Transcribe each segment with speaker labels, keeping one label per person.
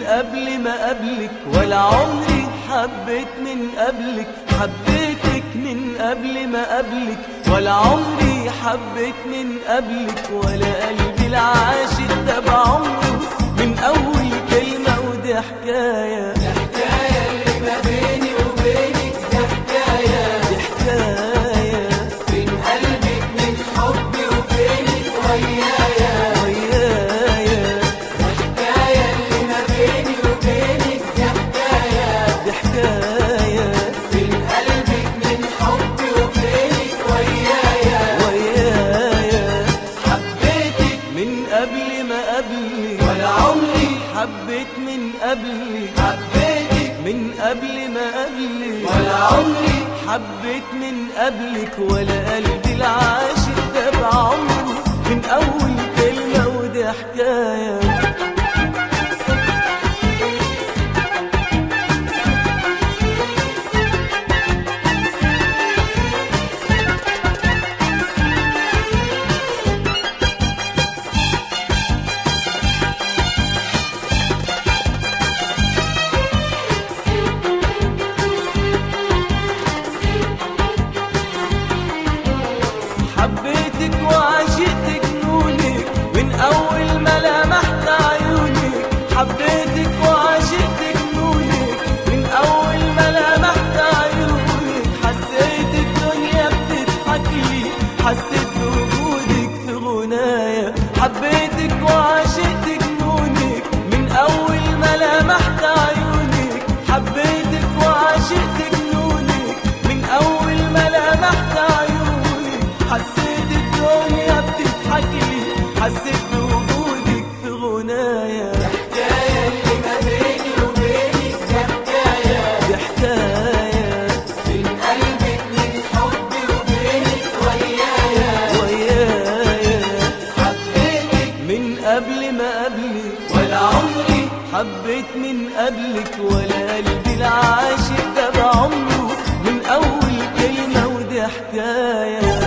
Speaker 1: قبل ما قبلك ولا عمري حبيت من قبلك حبيتك من قبل ما قبلك ولا عمري حبيت من قبلك ولا قلبي العاشق ده بعمره من أول كلمة ودي حكاية
Speaker 2: الحكاية اللي ما بيني وبينك دي حكاية
Speaker 1: دي حكاية
Speaker 2: بين قلبك من حبي وفينك ويايا
Speaker 1: ويايا
Speaker 2: الحكاية اللي ما بيني وبينك دي حكاية
Speaker 1: دي حكاية
Speaker 2: بين قلبك من حبي وفينك ويايا
Speaker 1: ويايا
Speaker 2: حبيتك
Speaker 1: من قبل ما قبلك
Speaker 2: ولا عمري
Speaker 1: حبيت من قبلك
Speaker 2: حبيتك
Speaker 1: من قبل ما قبلك
Speaker 2: ولا عمري
Speaker 1: حبيت من قبلك ولا قلبي العاشق ده بعمره من أول كلمة ودي حكاية حبيتك وعشقت جنونك من أول ما لمحت عيونك حبيتك وعشقت جنونك من أول ما لمحت عيونك حسيت الدنيا بتضحك لي حسيت بوجودك في غنايا حبيتك وعشقت جنونك من أول ما لمحت عيونك حبيتك وعشقت جنونك من أول ما لمحت عيونك حسيت الدنيا بتضحك لي حسيت بوجودك في غنايا
Speaker 2: الحكاية اللي ما بيني وبينك دي حكاية
Speaker 1: دي حكاية
Speaker 2: بين قلبك من حبي وفينك ويايا
Speaker 1: ويايا
Speaker 2: حبيتك
Speaker 1: من قبل ما قبلك
Speaker 2: ولا عمري
Speaker 1: حبيت من قبلك ولا قلبي العاشق ده بعمره من أول كلمة ودي حكاية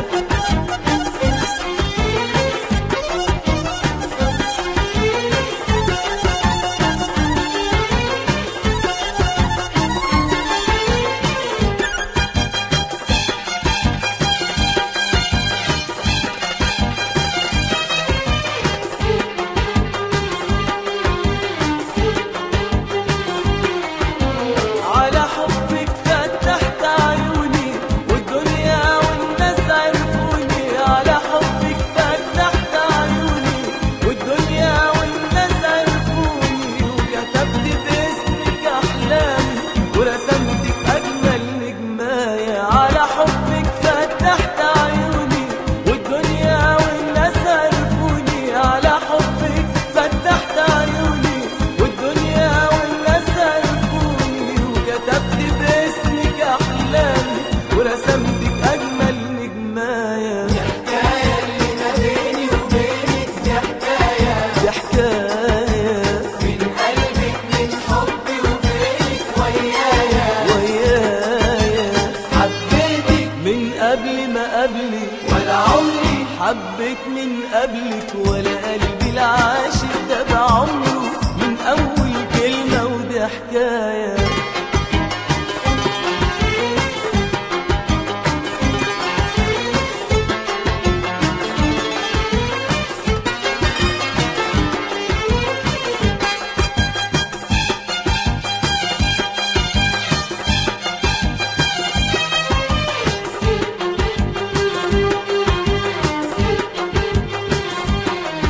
Speaker 1: على حبك فتحت عيوني والدنيا والناس عرفوني على حبك فتحت عيوني والدنيا والناس عرفوني وكتبت باسمك احلامي ورسمتك اجمل نجمايه على حبك فتحت عيوني والدنيا والناس عرفوني على حبك فتحت عيوني والدنيا والناس عرفوني وكتبت باسمك احلامي ورسمتك اجمل نجمايه
Speaker 2: الحكاية اللي ما بيني وبينك دي حكاية
Speaker 1: دي حكايه
Speaker 2: بين قلبك من حبي وفينك ويايا
Speaker 1: ويايا
Speaker 2: حبيتك
Speaker 1: من قبل ما قبلك
Speaker 2: ولا عمري
Speaker 1: حبيت من قبلك ولا قلبي العاشق ده بعمره من أول كلمة ودي حكاية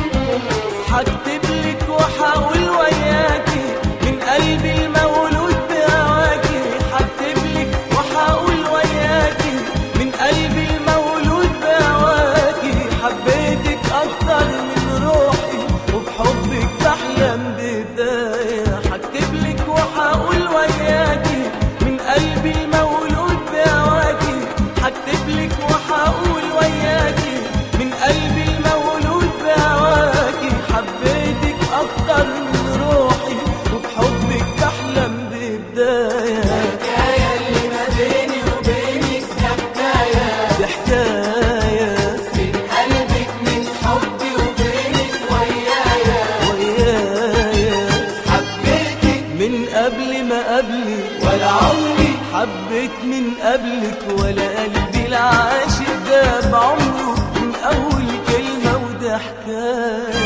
Speaker 1: هكتب لك وحاول وياكي من قلبي المولود
Speaker 2: ولا عمري
Speaker 1: حبيت من قبلك ولا قلبي العاشق ده بعمره من أول كلمة وده حكاية